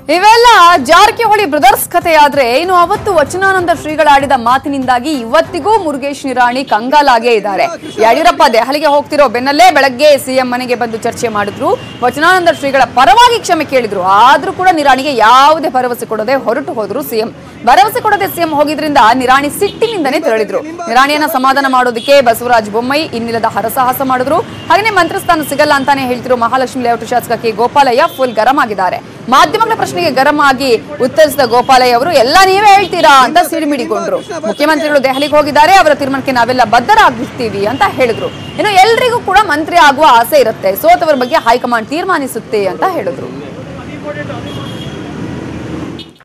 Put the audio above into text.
ಇವೆಲ್ಲ ಜಾರಕಿಹೊಳಿ ಬ್ರದರ್ಸ್ ಕಥೆಯಾದ್ರೆ ಇನ್ನು ಅವತ್ತು ವಚನಾನಂದ ಶ್ರೀಗಳಾಡಿದ ಮಾತಿನಿಂದಾಗಿ ಇವತ್ತಿಗೂ ಮುರುಗೇಶ್ ನಿರಾಣಿ ಕಂಗಾಲಾಗೇ ಇದ್ದಾರೆ ಯಡಿಯೂರಪ್ಪ ದೆಹಲಿಗೆ ಹೋಗ್ತಿರೋ ಬೆನ್ನಲ್ಲೇ ಬೆಳಗ್ಗೆ ಸಿಎಂ ಮನೆಗೆ ಬಂದು ಚರ್ಚೆ ಮಾಡಿದ್ರು ವಚನಾನಂದ ಶ್ರೀಗಳ ಪರವಾಗಿ ಕ್ಷಮೆ ಕೇಳಿದ್ರು ಆದ್ರೂ ಕೂಡ ನಿರಾಣಿಗೆ ಯಾವುದೇ ಭರವಸೆ ಕೊಡದೆ ಹೊರಟು ಹೋದ್ರು ಸಿಎಂ ಭರವಸೆ ಕೊಡದೆ ಸಿಎಂ ಹೋಗಿದ್ರಿಂದ ನಿರಾಣಿ ಸಿಟ್ಟಿನಿಂದನೇ ತೆರಳಿದ್ರು ನಿರಾಣಿಯನ್ನ ಸಮಾಧಾನ ಮಾಡೋದಕ್ಕೆ ಬಸವರಾಜ ಬೊಮ್ಮಾಯಿ ಇನ್ನಿಲ್ಲದ ಹರಸಾಹಸ ಮಾಡಿದ್ರು ಹಾಗೆಯೇ ಮಂತ್ರಿಸ್ಥಾನ ಸಿಗಲ್ಲ ಅಂತಾನೆ ಹೇಳ್ತಿರೋ ಮಹಾಲಕ್ಷ್ಮಿ ಲೇಔಟ್ ಶಾಸಕ ಕೆ ಗೋಪಾಲಯ್ಯ ಫುಲ್ ಗರಂ ಆಗಿದ್ದಾರೆ ಮಾಧ್ಯಮಗಳ ಪ್ರಶ್ನೆಗೆ ಗರಂ ಆಗಿ ಉತ್ತರಿಸಿದ ಗೋಪಾಲಯ್ಯ ಅವರು ಎಲ್ಲ ನೀವೇ ಹೇಳ್ತೀರಾ ಅಂತ ಸಿಡಿಮಿಡಿಕೊಂಡ್ರು ಮುಖ್ಯಮಂತ್ರಿಗಳು ದೆಹಲಿಗೆ ಹೋಗಿದ್ದಾರೆ ಅವರ ತೀರ್ಮಾನಕ್ಕೆ ನಾವೆಲ್ಲ ಬದ್ಧರಾಗಿರ್ತೀವಿ ಅಂತ ಹೇಳಿದ್ರು ಇನ್ನು ಎಲ್ರಿಗೂ ಕೂಡ ಮಂತ್ರಿ ಆಗುವ ಆಸೆ ಇರುತ್ತೆ ಸೋತವರ ಬಗ್ಗೆ ಹೈಕಮಾಂಡ್ ತೀರ್ಮಾನಿಸುತ್ತೆ ಅಂತ ಹೇಳಿದ್ರು